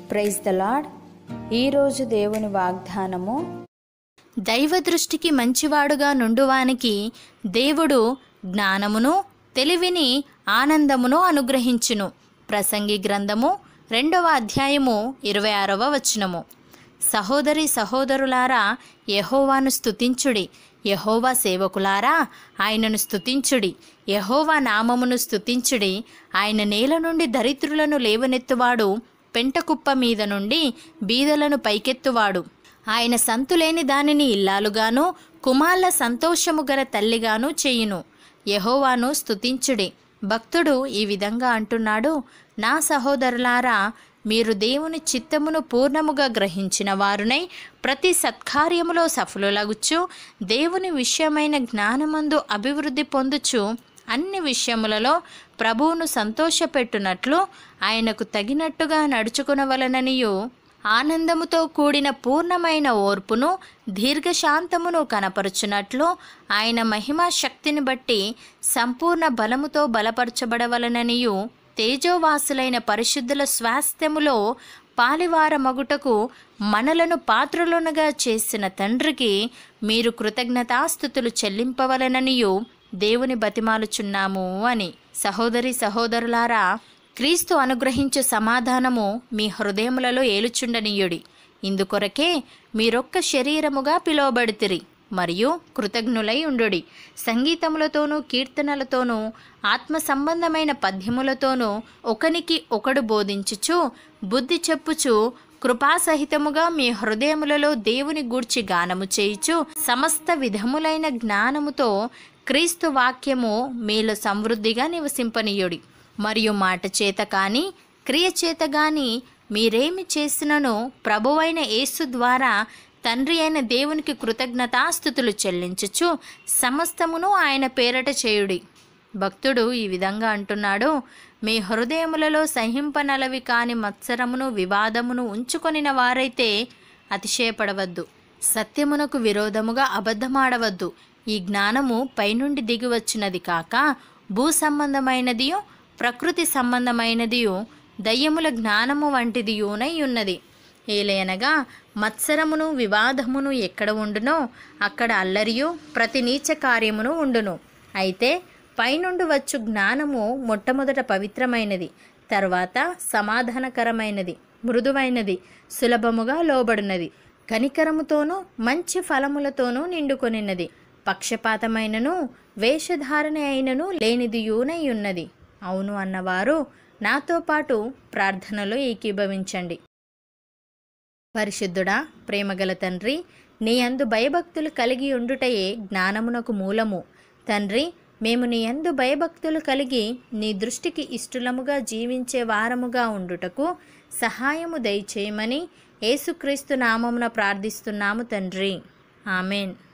praise the lord ఈరోజు దేవుని వాగ్దానము దైవ దృష్టికి మంచివాడుగా నుండువానికి దేవుడు జ్ఞానమును తెలివిని ఆనందమును అనుగ్రహించును ప్రసంగి గ్రంథము రెండవ అధ్యాయము ఇరవై ఆరవ వచనము సహోదరి సహోదరులారా యహోవాను స్తుతించుడి యహోవా సేవకులారా ఆయనను స్తుతించుడి యహోవా నామమును స్తుతించుడి ఆయన నేల నుండి దరిద్రులను లేవనెత్తువాడు పెంటకుప్ప మీద నుండి బీదలను పైకెత్తువాడు ఆయన సంతులేని దానిని ఇల్లాలుగాను కుమార్ల సంతోషము గల తల్లిగాను చేయును యహోవాను స్తుతించుడి భక్తుడు ఈ విధంగా అంటున్నాడు నా సహోదరులారా మీరు దేవుని చిత్తమును పూర్ణముగా గ్రహించిన వారునై ప్రతి సత్కార్యములో సఫలులగుచు దేవుని విషయమైన జ్ఞానమందు అభివృద్ధి పొందుచు అన్ని విషయములలో ప్రభువును సంతోషపెట్టునట్లు ఆయనకు తగినట్టుగా నడుచుకునవలననియు ఆనందముతో కూడిన పూర్ణమైన ఓర్పును దీర్ఘశాంతమును కనపరుచునట్లు ఆయన మహిమా శక్తిని బట్టి సంపూర్ణ బలముతో బలపరచబడవలననియు తేజోవాసులైన పరిశుద్ధుల స్వాస్థ్యములో పాలివార మగుటకు మనలను పాత్రలునగా చేసిన తండ్రికి మీరు కృతజ్ఞతాస్థుతులు చెల్లింపవలననియు దేవుని బతిమాలుచున్నాము అని సహోదరి సహోదరులారా క్రీస్తు అనుగ్రహించు సమాధానము మీ హృదయములలో ఏలుచుండనీయుడి ఇందుకొరకే మీరొక్క శరీరముగా పిలువబడితిరి మరియు కృతజ్ఞులై ఉండుడి సంగీతములతోనూ కీర్తనలతోనూ ఆత్మ సంబంధమైన పద్యములతోనూ ఒకనికి ఒకడు బోధించుచు బుద్ధి చెప్పుచు కృపాసహితముగా మీ హృదయములలో దేవుని గూర్చి గానము చేయుచు సమస్త విధములైన జ్ఞానముతో క్రీస్తు వాక్యము మీలో సమృద్ధిగా నివసింపనీయుడి మరియు మాట చేత కానీ క్రియ చేత గాని మీరేమి చేసినను ప్రభువైన యేసు ద్వారా తండ్రి అయిన దేవునికి కృతజ్ఞతాస్థుతులు చెల్లించుచు సమస్తమును ఆయన పేరట చేయుడి భక్తుడు ఈ విధంగా అంటున్నాడు మీ హృదయములలో సహింపనలవి కాని మత్సరమును వివాదమును ఉంచుకొనిన వారైతే అతిశయపడవద్దు సత్యమునకు విరోధముగా అబద్ధమాడవద్దు ఈ జ్ఞానము పైనుండి దిగివచ్చినది కాక భూ సంబంధమైనదియు ప్రకృతి సంబంధమైనదియు దయ్యముల జ్ఞానము వంటిదియునై ఉన్నది ఏలయనగా మత్సరమును వివాదమును ఎక్కడ ఉండునో అక్కడ అల్లరియు ప్రతి నీచ కార్యమును ఉండును అయితే పైనుండి వచ్చు జ్ఞానము మొట్టమొదట పవిత్రమైనది తర్వాత సమాధానకరమైనది మృదువైనది సులభముగా లోబడినది కనికరముతోనూ మంచి ఫలములతోనూ నిండుకొనినది పక్షపాతమైనను వేషధారణ అయినను లేనిదియునై ఉన్నది అవును అన్నవారు నాతో పాటు ప్రార్థనలో ఏకీభవించండి పరిశుద్ధుడా ప్రేమగల తండ్రి నీ అందు భయభక్తులు కలిగి ఉండుటయే జ్ఞానమునకు మూలము తండ్రి మేము నీ అందు భయభక్తులు కలిగి నీ దృష్టికి ఇష్టలముగా జీవించే వారముగా ఉండుటకు సహాయము దయచేయమని యేసుక్రీస్తు నామమున ప్రార్థిస్తున్నాము తండ్రి ఆమెన్